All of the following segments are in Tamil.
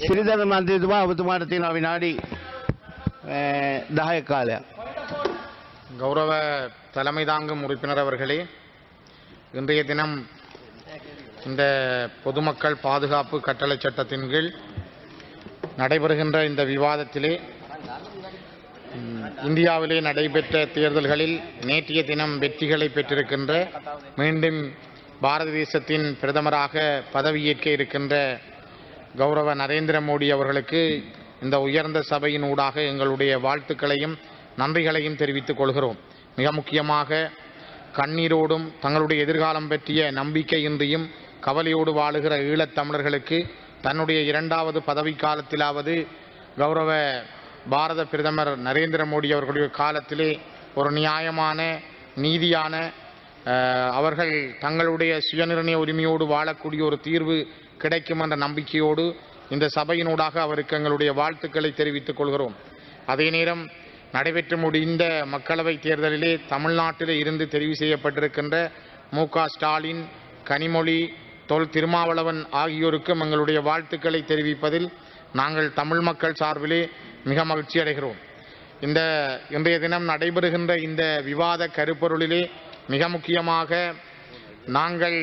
සිරිධර මන්ත්‍රීතුමා ඔබතුමාට තියෙන විනාඩි දහය කාලයක්. கௌரவ தலைமை தாங்கும் உறுப்பினர் அவர்களே இன்றைய தினம் இந்த பொதுமக்கள் பாதுகாப்பு கட்டளை சட்டத்தின் கீழ் நடைபெறுகின்ற இந்த விவாதத்திலே ம், இந்தியாவிலே நடைபெற்ற தேர்தல்களில் நேற்றைய தினம் வெற்றிகளை பெற்றிருக்கின்ற மீண்டும் பாரத தேசத்தின் பிரதமராக பதவியேற்க இருக்கின்ற கௌரவ நரேந்திர மோடி அவர்களுக்கு இந்த உயர்ந்த சபையின் ஊடாக எங்களுடைய வாழ்த்துக்களையும் நன்றிகளையும் தெரிவித்துக் கொள்கிறோம் மிக முக்கியமாக கண்ணீரோடும் தங்களுடைய எதிர்காலம் பற்றிய நம்பிக்கையின்றியும் கவலையோடு வாழுகிற ஈழத் தமிழர்களுக்கு தன்னுடைய இரண்டாவது பதவி காலத்திலாவது கௌரவ பாரத பிரதமர் நரேந்திர மோடி அவர்களுடைய காலத்திலே ஒரு நியாயமான நீதியான அஹ், அவர்கள் தங்களுடைய சுயநிர்ணய உரிமையோடு வாழக்கூடிய ஒரு தீர்வு கிடைக்கும் என்ற நம்பிக்கையோடு இந்த சபையினூடாக அவருக்கு எங்களுடைய வாழ்த்துக்களை தெரிவித்துக் கொள்கிறோம் அதே நேரம் நடைபெற்று முடிந்த மக்களவைத் தேர்தலிலே தமிழ்நாட்டிலே இருந்து தெரிவு செய்யப்பட்டிருக்கின்ற மு க ஸ்டாலின் கனிமொழி தொல் திருமாவளவன் ஆகியோருக்கும் எங்களுடைய வாழ்த்துக்களை தெரிவிப்பதில் நாங்கள் தமிழ் மக்கள் சார்பிலே மிக மகிழ்ச்சி அடைகிறோம் இந்த இன்றைய தினம் நடைபெறுகின்ற இந்த விவாத கருப்பொருளிலே மிக முக்கியமாக நாங்கள்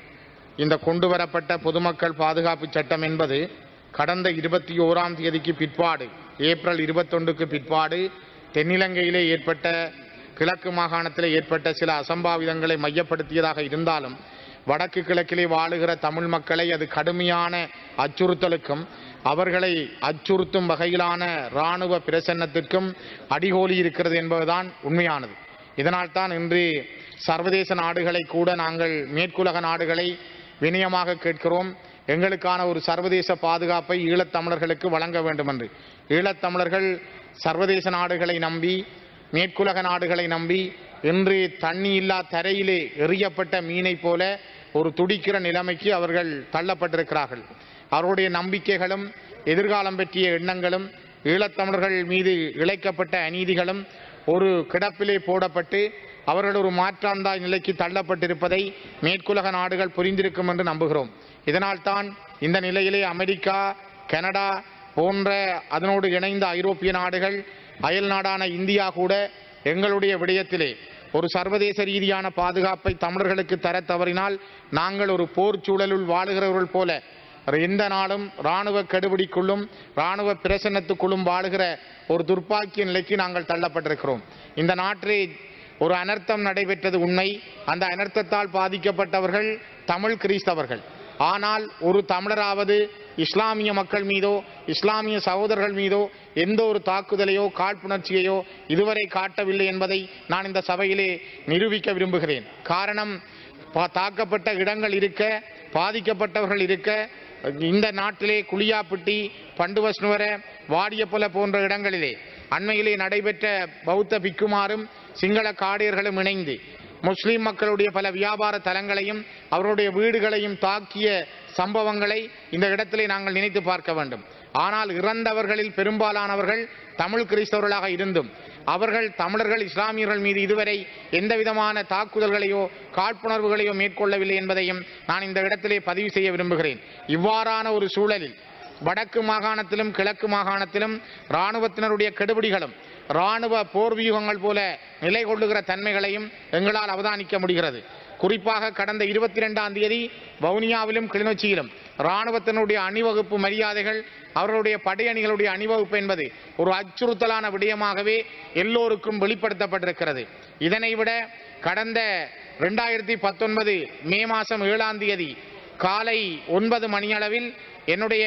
இந்த கொண்டு வரப்பட்ட பொதுமக்கள் பாதுகாப்பு சட்டம் என்பது கடந்த இருபத்தி ஓராம் தேதிக்கு பிற்பாடு ஏப்ரல் இருபத்தொன்றுக்கு பிற்பாடு தென்னிலங்கையிலே ஏற்பட்ட கிழக்கு மாகாணத்தில் ஏற்பட்ட சில அசம்பாவிதங்களை மையப்படுத்தியதாக இருந்தாலும் வடக்கு கிழக்கிலே வாழுகிற தமிழ் மக்களை அது கடுமையான அச்சுறுத்தலுக்கும் அவர்களை அச்சுறுத்தும் வகையிலான இராணுவ பிரசன்னத்திற்கும் அடிகோலி இருக்கிறது என்பதுதான் உண்மையானது இதனால்தான் இன்று சர்வதேச நாடுகளை கூட நாங்கள் மேற்குலக நாடுகளை வினயமாக கேட்கிறோம் எங்களுக்கான ஒரு சர்வதேச பாதுகாப்பை ஈழத்தமிழர்களுக்கு வழங்க வேண்டும் என்று ஈழத்தமிழர்கள் சர்வதேச நாடுகளை நம்பி மேற்குலக நாடுகளை நம்பி இன்று தண்ணி இல்லா தரையிலே எறியப்பட்ட மீனைப் போல ஒரு துடிக்கிற நிலைமைக்கு அவர்கள் தள்ளப்பட்டிருக்கிறார்கள் அவருடைய நம்பிக்கைகளும் எதிர்காலம் பற்றிய எண்ணங்களும் ஈழத்தமிழர்கள் மீது இழைக்கப்பட்ட அநீதிகளும் ஒரு கிடப்பிலே போடப்பட்டு அவர்கள் ஒரு மாற்றாந்தாய் நிலைக்கு தள்ளப்பட்டிருப்பதை மேற்குலக நாடுகள் புரிந்திருக்கும் என்று நம்புகிறோம் இதனால்தான் இந்த நிலையிலே அமெரிக்கா கனடா போன்ற அதனோடு இணைந்த ஐரோப்பிய நாடுகள் அயல் நாடான இந்தியா கூட எங்களுடைய விடயத்திலே ஒரு சர்வதேச ரீதியான பாதுகாப்பை தமிழர்களுக்கு தர தவறினால் நாங்கள் ஒரு போர் சூழலுள் வாழுகிறவர்கள் போல எந்த நாளும் இராணுவ கெடுபிடிக்குள்ளும் இராணுவ பிரசன்னத்துக்குள்ளும் வாழுகிற ஒரு துர்ப்பாக்கிய நிலைக்கு நாங்கள் தள்ளப்பட்டிருக்கிறோம் இந்த நாட்டிலே ஒரு அனர்த்தம் நடைபெற்றது உண்மை அந்த அனர்த்தத்தால் பாதிக்கப்பட்டவர்கள் தமிழ் கிறிஸ்தவர்கள் ஆனால் ஒரு தமிழராவது இஸ்லாமிய மக்கள் மீதோ இஸ்லாமிய சகோதரர்கள் மீதோ எந்த ஒரு தாக்குதலையோ காழ்ப்புணர்ச்சியையோ இதுவரை காட்டவில்லை என்பதை நான் இந்த சபையிலே நிரூபிக்க விரும்புகிறேன் காரணம் பா- தாக்கப்பட்ட இடங்கள் இருக்க பாதிக்கப்பட்டவர்கள் இருக்க இந்த நாட்டிலே குளியாப்பிட்டி பண்டுவஸ்னுவர வாடியப்பொல போன்ற இடங்களிலே அண்மையிலே நடைபெற்ற பௌத்த பிக்குமாரும் சிங்கள காடியர்களும் இணைந்து முஸ்லிம் மக்களுடைய பல வியாபார தலங்களையும் அவருடைய வீடுகளையும் தாக்கிய சம்பவங்களை இந்த இடத்திலே நாங்கள் நினைத்து பார்க்க வேண்டும் ஆனால் இறந்தவர்களில் பெரும்பாலானவர்கள் தமிழ் கிறிஸ்தவர்களாக இருந்தும் அவர்கள் தமிழர்கள் இஸ்லாமியர்கள் மீது இதுவரை எந்த விதமான தாக்குதல்களையோ காழ்ப்புணர்வுகளையோ மேற்கொள்ளவில்லை என்பதையும் நான் இந்த இடத்திலே பதிவு செய்ய விரும்புகிறேன் இவ்வாறான ஒரு சூழலில் வடக்கு மாகாணத்திலும் கிழக்கு மாகாணத்திலும் இராணுவத்தினருடைய கெடுபிடிகளும் இராணுவ போர் வியூகங்கள் போல நிலை கொள்ளுகிற தன்மைகளையும் எங்களால் அவதானிக்க முடிகிறது குறிப்பாக கடந்த இருபத்தி ரெண்டாம் தேதி வவுனியாவிலும் கிளிநொச்சியிலும் இராணுவத்தினுடைய அணிவகுப்பு மரியாதைகள் அவர்களுடைய படையணிகளுடைய அணிவகுப்பு என்பது ஒரு அச்சுறுத்தலான விடயமாகவே எல்லோருக்கும் வெளிப்படுத்தப்பட்டிருக்கிறது இதனை விட கடந்த ரெண்டாயிரத்தி பத்தொன்பது மே மாதம் ஏழாம் தேதி காலை ஒன்பது மணியளவில் என்னுடைய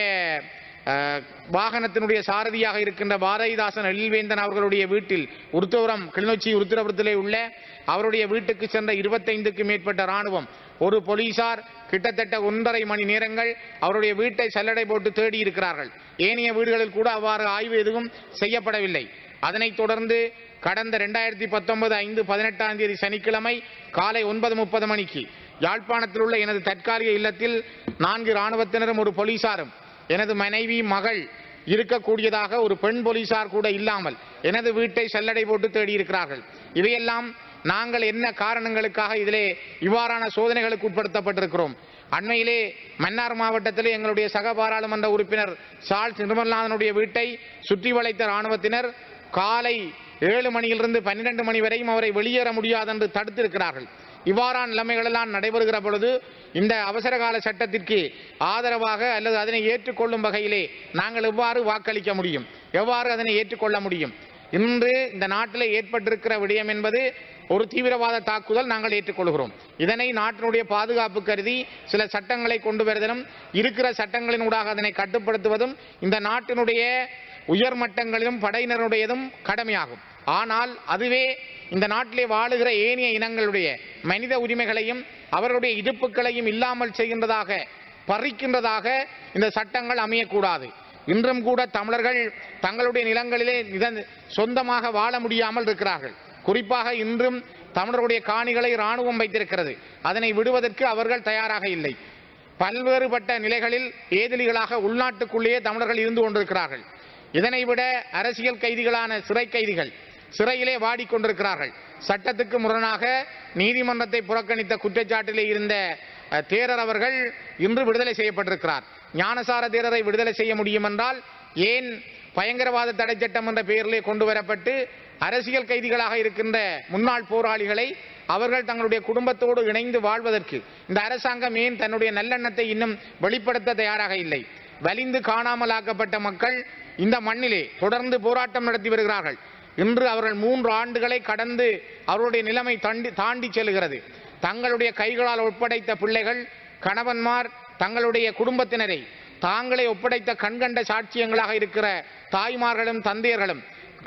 அஹ், வாகனத்தினுடைய சாரதியாக இருக்கின்ற பாரதிதாசன் எழில்வேந்தன் அவர்களுடைய வீட்டில் உருத்தோரம் கிளிநொச்சி உருத்திரபுரத்திலே உள்ள அவருடைய வீட்டுக்கு சென்ற இருபத்தைந்துக்கு மேற்பட்ட ராணுவம் ஒரு போலீசார் கிட்டத்தட்ட ஒன்றரை மணி நேரங்கள் அவருடைய வீட்டை சல்லடை போட்டு தேடி இருக்கிறார்கள் ஏனைய வீடுகளில் கூட அவ்வாறு ஆய்வு எதுவும் செய்யப்படவில்லை அதனைத் தொடர்ந்து கடந்த ரெண்டாயிரத்தி பத்தொன்பது ஐந்து பதினெட்டாம் தேதி சனிக்கிழமை காலை ஒன்பது முப்பது மணிக்கு யாழ்ப்பாணத்தில் உள்ள எனது தற்காலிக இல்லத்தில் நான்கு இராணுவத்தினரும் ஒரு போலீசாரும் எனது மனைவி மகள் இருக்கக்கூடியதாக ஒரு பெண் போலீசார் கூட இல்லாமல் எனது வீட்டை சல்லடை போட்டு தேடியிருக்கிறார்கள் இவையெல்லாம் நாங்கள் என்ன காரணங்களுக்காக இதிலே இவ்வாறான சோதனைகளுக்கு உட்படுத்தப்பட்டிருக்கிறோம் அண்மையிலே மன்னார் மாவட்டத்திலே எங்களுடைய சக பாராளுமன்ற உறுப்பினர் சார்ல்ஸ் நிர்மல்நாதனுடைய வீட்டை சுற்றி வளைத்த ராணுவத்தினர் காலை ஏழு மணியிலிருந்து பன்னிரண்டு மணி வரையும் அவரை வெளியேற முடியாது என்று தடுத்திருக்கிறார்கள் இவ்வாறான நிலைமைகள் எல்லாம் நடைபெறுகிற பொழுது இந்த அவசர கால சட்டத்திற்கு ஆதரவாக அல்லது அதனை ஏற்றுக்கொள்ளும் வகையிலே நாங்கள் எவ்வாறு வாக்களிக்க முடியும் எவ்வாறு அதனை ஏற்றுக்கொள்ள முடியும் இன்று இந்த நாட்டில் ஏற்பட்டிருக்கிற விடயம் என்பது ஒரு தீவிரவாத தாக்குதல் நாங்கள் ஏற்றுக்கொள்கிறோம் இதனை நாட்டினுடைய பாதுகாப்பு கருதி சில சட்டங்களை கொண்டு வருதலும் இருக்கிற சட்டங்களின் ஊடாக அதனை கட்டுப்படுத்துவதும் இந்த நாட்டினுடைய உயர் மட்டங்களிலும் படையினருடையதும் கடமையாகும் ஆனால் அதுவே இந்த நாட்டிலே வாழுகிற ஏனைய இனங்களுடைய மனித உரிமைகளையும் அவர்களுடைய இடுப்புகளையும் இல்லாமல் செய்கின்றதாக பறிக்கின்றதாக இந்த சட்டங்கள் அமையக்கூடாது இன்றும் கூட தமிழர்கள் தங்களுடைய நிலங்களிலே நித- சொந்தமாக வாழ முடியாமல் இருக்கிறார்கள் குறிப்பாக இன்றும் தமிழருடைய காணிகளை இராணுவம் வைத்திருக்கிறது அதனை விடுவதற்கு அவர்கள் தயாராக இல்லை பல்வேறுபட்ட நிலைகளில் ஏதிலிகளாக உள்நாட்டுக்குள்ளேயே தமிழர்கள் இருந்து கொண்டிருக்கிறார்கள் இதனை விட அரசியல் கைதிகளான சிறை கைதிகள் சிறையிலே வாடிக்கொண்டிருக்கிறார்கள் சட்டத்துக்கு முரணாக நீதிமன்றத்தை புறக்கணித்த குற்றச்சாட்டிலே இருந்த அஹ், தேரர் அவர்கள் இன்று விடுதலை செய்யப்பட்டிருக்கிறார் ஞானசார தேரரை விடுதலை செய்ய முடியும் என்றால் ஏன் பயங்கரவாத தடை சட்டம் என்ற பெயரிலே கொண்டு வரப்பட்டு அரசியல் கைதிகளாக இருக்கின்ற முன்னாள் போராளிகளை அவர்கள் தங்களுடைய குடும்பத்தோடு இணைந்து வாழ்வதற்கு இந்த அரசாங்கம் ஏன் தன்னுடைய நல்லெண்ணத்தை இன்னும் வெளிப்படுத்த தயாராக இல்லை வலிந்து காணாமலாக்கப்பட்ட மக்கள் இந்த மண்ணிலே தொடர்ந்து போராட்டம் நடத்தி வருகிறார்கள் இன்று அவர்கள் மூன்று ஆண்டுகளை கடந்து அவருடைய நிலைமை தாண்டி தாண்டி செல்கிறது தங்களுடைய கைகளால் ஒப்படைத்த பிள்ளைகள் கணவன்மார் தங்களுடைய குடும்பத்தினரை தாங்களே ஒப்படைத்த கண்கண்ட சாட்சியங்களாக இருக்கிற தாய்மார்களும் தந்தையர்களும்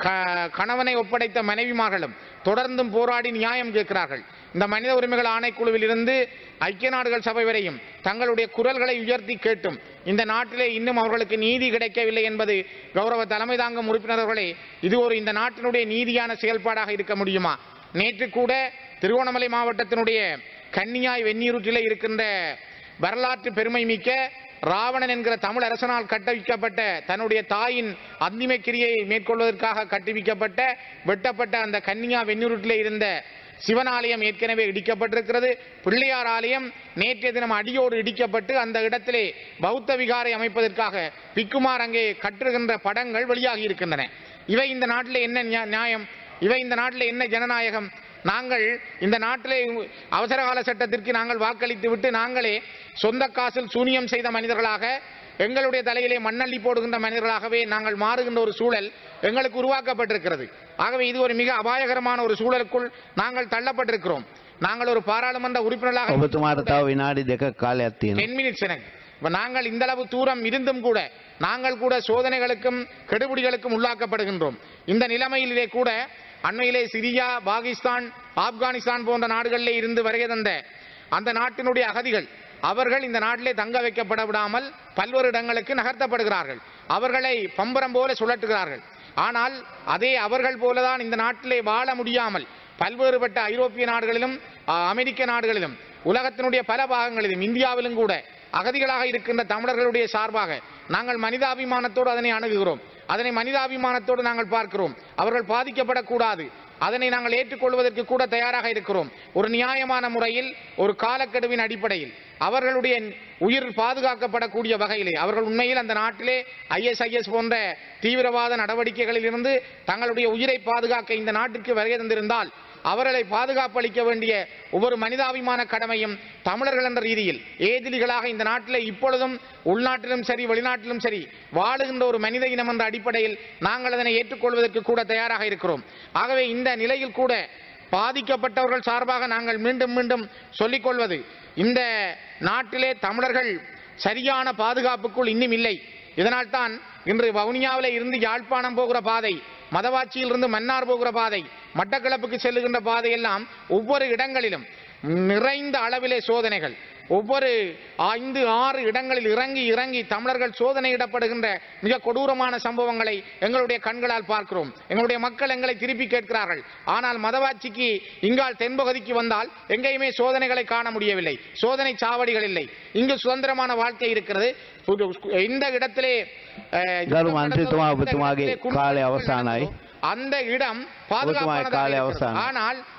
க- கணவனை ஒப்படைத்த மனைவிமார்களும் தொடர்ந்தும் போராடி நியாயம் கேட்கிறார்கள் இந்த மனித உரிமைகள் ஆணைக்குழுவில் இருந்து ஐக்கிய நாடுகள் சபை வரையும் தங்களுடைய குரல்களை உயர்த்தி கேட்டும் இந்த நாட்டிலே இன்னும் அவர்களுக்கு நீதி கிடைக்கவில்லை என்பது கௌரவ தலைமை தாங்கும் உறுப்பினர்களே இது ஒரு இந்த நாட்டினுடைய நீதியான செயல்பாடாக இருக்க முடியுமா நேற்று கூட திருவண்ணாமலை மாவட்டத்தினுடைய கன்னியாய் வெந்நீரூற்றிலே இருக்கின்ற வரலாற்று பெருமை மிக்க ராவணன் என்கிற தமிழ் அரசனால் கட்டவிக்கப்பட்ட தன்னுடைய தாயின் அந்திம கிரியை மேற்கொள்வதற்காக கட்டுவிக்கப்பட்ட வெட்டப்பட்ட அந்த கன்னியா வெந்நீரூட்டிலே இருந்த சிவன் ஆலயம் ஏற்கனவே இடிக்கப்பட்டிருக்கிறது பிள்ளையார் ஆலயம் நேற்றைய தினம் அடியோடு இடிக்கப்பட்டு அந்த இடத்திலே பௌத்த விகாரை அமைப்பதற்காக பிக்குமார் அங்கே கட்டுகின்ற படங்கள் வெளியாகி இருக்கின்றன இவை இந்த நாட்டில் என்ன நியா- நியாயம் இவை இந்த நாட்டில் என்ன ஜனநாயகம் நாங்கள் இந்த நாட்டிலே அவசர கால சட்டத்திற்கு நாங்கள் வாக்களித்து விட்டு நாங்களே சொந்த காசில் சூனியம் செய்த மனிதர்களாக எங்களுடைய தலையிலே மண்ணள்ளி போடுகின்ற மனிதர்களாகவே நாங்கள் மாறுகின்ற ஒரு சூழல் எங்களுக்கு உருவாக்கப்பட்டிருக்கிறது ஆகவே இது ஒரு மிக அபாயகரமான ஒரு சூழலுக்குள் நாங்கள் தள்ளப்பட்டிருக்கிறோம் நாங்கள் ஒரு பாராளுமன்ற உறுப்பினர்களாக ඔබතුමාට තව විනාඩි දෙක කාලයක් තියෙනවා. டென் மினிட்ஸ் எனக்கு இப்ப நாங்கள் இந்த அளவு தூரம் இருந்தும் கூட நாங்கள் கூட சோதனைகளுக்கும் கெடுபிடிகளுக்கும் உள்ளாக்கப்படுகின்றோம் இந்த நிலைமையிலே கூட அண்மையிலே சிரியா பாகிஸ்தான் ஆப்கானிஸ்தான் போன்ற நாடுகளிலே இருந்து வருகை தந்த அந்த நாட்டினுடைய அகதிகள் அவர்கள் இந்த நாட்டிலே தங்க வைக்கப்பட விடாமல் பல்வேறு இடங்களுக்கு நகர்த்தப்படுகிறார்கள் அவர்களை பம்பரம் போல சுழற்றுகிறார்கள் ஆனால் அதே அவர்கள் போலதான் இந்த நாட்டிலே வாழ முடியாமல் பல்வேறுபட்ட ஐரோப்பிய நாடுகளிலும் ஆ, அமெரிக்க நாடுகளிலும் உலகத்தினுடைய பல பாகங்களிலும் இந்தியாவிலும் கூட அகதிகளாக இருக்கின்ற தமிழர்களுடைய சார்பாக நாங்கள் மனிதாபிமானத்தோடு அதனை அணுகுகிறோம் அதனை மனிதாபிமானத்தோடு நாங்கள் பார்க்கிறோம் அவர்கள் பாதிக்கப்படக்கூடாது அதனை நாங்கள் ஏற்றுக்கொள்வதற்கு கூட தயாராக இருக்கிறோம் ஒரு நியாயமான முறையில் ஒரு காலக்கெடுவின் அடிப்படையில் அவர்களுடைய உயிர் பாதுகாக்கப்படக்கூடிய வகையிலே அவர்கள் உண்மையில் அந்த நாட்டிலே ஐஎஸ்ஐஎஸ் போன்ற தீவிரவாத நடவடிக்கைகளில் இருந்து தங்களுடைய உயிரை பாதுகாக்க இந்த நாட்டிற்கு வருகை தந்திருந்தால் அவர்களை பாதுகாப்பு அளிக்க வேண்டிய ஒவ்வொரு மனிதாபிமான கடமையும் தமிழர்கள் என்ற ரீதியில் ஏதிலிகளாக இந்த நாட்டில் இப்பொழுதும் உள்நாட்டிலும் சரி வெளிநாட்டிலும் சரி வாழுகின்ற ஒரு மனித இனம் என்ற அடிப்படையில் நாங்கள் அதனை ஏற்றுக்கொள்வதற்கு கூட தயாராக இருக்கிறோம் ஆகவே இந்த நிலையில் கூட பாதிக்கப்பட்டவர்கள் சார்பாக நாங்கள் மீண்டும் மீண்டும் சொல்லிக் கொள்வது இந்த நாட்டிலே தமிழர்கள் சரியான பாதுகாப்புக்குள் இன்னும் இல்லை இதனால்தான் இன்று வவுனியாவிலே இருந்து யாழ்ப்பாணம் போகிற பாதை மதவாச்சியிலிருந்து மன்னார் போகிற பாதை மட்டக்களப்புக்கு செல்லுகின்ற பாதையெல்லாம் ஒவ்வொரு இடங்களிலும் நிறைந்த அளவிலே சோதனைகள் ஒவ்வொரு ஐந்து ஆறு இடங்களில் இறங்கி இறங்கி தமிழர்கள் சோதனையிடப்படுகின்ற மிக கொடூரமான சம்பவங்களை எங்களுடைய கண்களால் பார்க்கிறோம் எங்களுடைய மக்கள் எங்களை திருப்பி கேட்கிறார்கள் ஆனால் மதவாட்சிக்கு இங்கால் தென்பகுதிக்கு வந்தால் எங்கேயுமே சோதனைகளை காண முடியவில்லை சோதனை சாவடிகள் இல்லை இங்கு சுதந்திரமான வாழ்க்கை இருக்கிறது புது- இந்த இடத்திலே அஹ், கரு மந்திரித்துவா, இந்த ஒபத்துமாගේ இடத்திலே குண்டு කාලය வெடிப்புகள் අවසానයි. நடந்ததோ, அந்த இடம் ඔබතුමාගේ කාලය பாதுகாப்பானதாக இருக்கிறது. අවසానයි. ஆனால்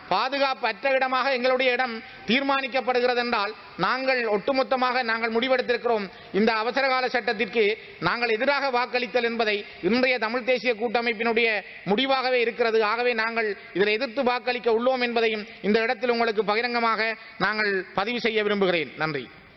பாதுகாப்பு அற்ற இடமாக எங்களுடைய இடம் தீர்மானிக்கப்படுகிறது என்றால் நாங்கள் ஒட்டுமொத்தமாக நாங்கள் முடிவெடுத்திருக்கிறோம் இந்த அவசரகால சட்டத்திற்கு நாங்கள் எதிராக வாக்களித்தல் என்பதை இன்றைய தமிழ் தேசிய கூட்டமைப்பினுடைய முடிவாகவே இருக்கிறது ஆகவே நாங்கள் இதில் எதிர்த்து வாக்களிக்க உள்ளோம் என்பதையும் இந்த இடத்தில் உங்களுக்கு பகிரங்கமாக நாங்கள் பதிவு செய்ய விரும்புகிறேன் நன்றி